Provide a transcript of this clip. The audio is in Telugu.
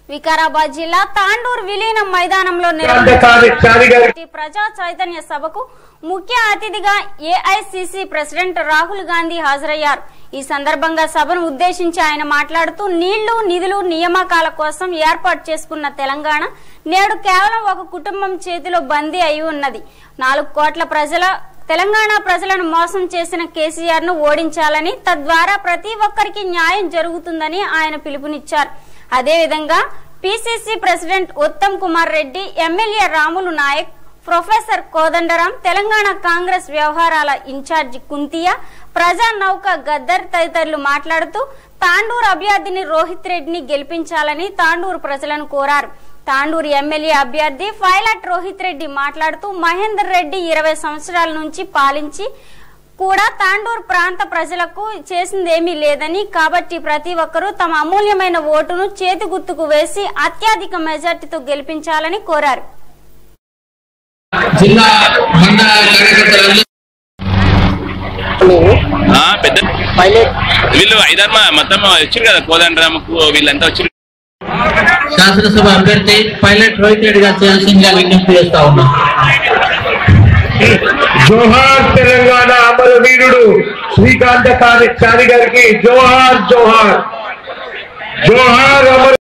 వికారాబాద్ జిల్లా తాండూర్ విలీనం మైదానంలో చారి చారి గారి నిర్వహించిన ప్రజా చైతన్య సభకు ముఖ్య అతిథిగా ఏఐసిసి ప్రెసిడెంట్ రాహుల్ గాంధీ హాజరయ్యారు ఈ సందర్భంగా సభను ఉద్దేశించి ఆయన మాట్లాడుతూ నీళ్లు నిధులు నియామకాల కోసం ఏర్పాటు చేసుకున్న తెలంగాణ నేడు కేవలం ఒక కుటుంబం చేతిలో బందీ అయి ఉన్నది నాలుగు కోట్ల ప్రజల తెలంగాణ ప్రజలను మోసం చేసిన కేసీఆర్ ను ఓడించాలని తద్వారా ప్రతి ఒక్కరికి న్యాయం జరుగుతుందని ఆయన పిలుపునిచ్చారు అదేవిధంగా PCC president Uttam Kumar Reddy MLA Ramulu Naik professor Kodandaram Telangana Congress వ్యవహారాల ఇన్ఛార్జి కుంతియా ప్రజా నౌక గద్దర్ తదితరులు మాట్లాడుతూ తాండూరు అభ్యర్థిని రోహిత్ రెడ్డిని గెలిపించాలని తాండూరు ప్రజలను కోరారు తాండూరు ఎమ్మెల్యే అభ్యర్థి పైలట్ రోహిత్ రెడ్డి మాట్లాడుతూ మహేందర్ రెడ్డి ఇరవై సంవత్సరాల నుంచి పాలించి కూడా తాండూరు ప్రాంత ప్రజలకు చేసిందేమీ లేదని కాబట్టి ప్రతి ఒక్కరూ తమ అమూల్యమైన ఓటును చేతి గుర్తుకు వేసి అత్యధిక మెజార్టీతో గెలిపించాలని కోరారు జిల్లా మండల కార్యకర్తలందరూ ఆ, పెద్ద పైలట్ వీళ్ళు ఐదారు మ- మొత్తం వచ్చారు కదా కోదండరామకు వీళ్ళంతా వచ్చారు శాసనసభ అభ్యర్థి పైలట్ రోహిత్ రెడ్డి గారు చేయాల్సిందిగా విజ్ఞప్తి చేస్తా ఉన్నాం జోహార్ తెలంగాణ అమరవీరుడు శ్రీకాంత చారి గారికి జోహార్ జోహార్ జోహార్ అమర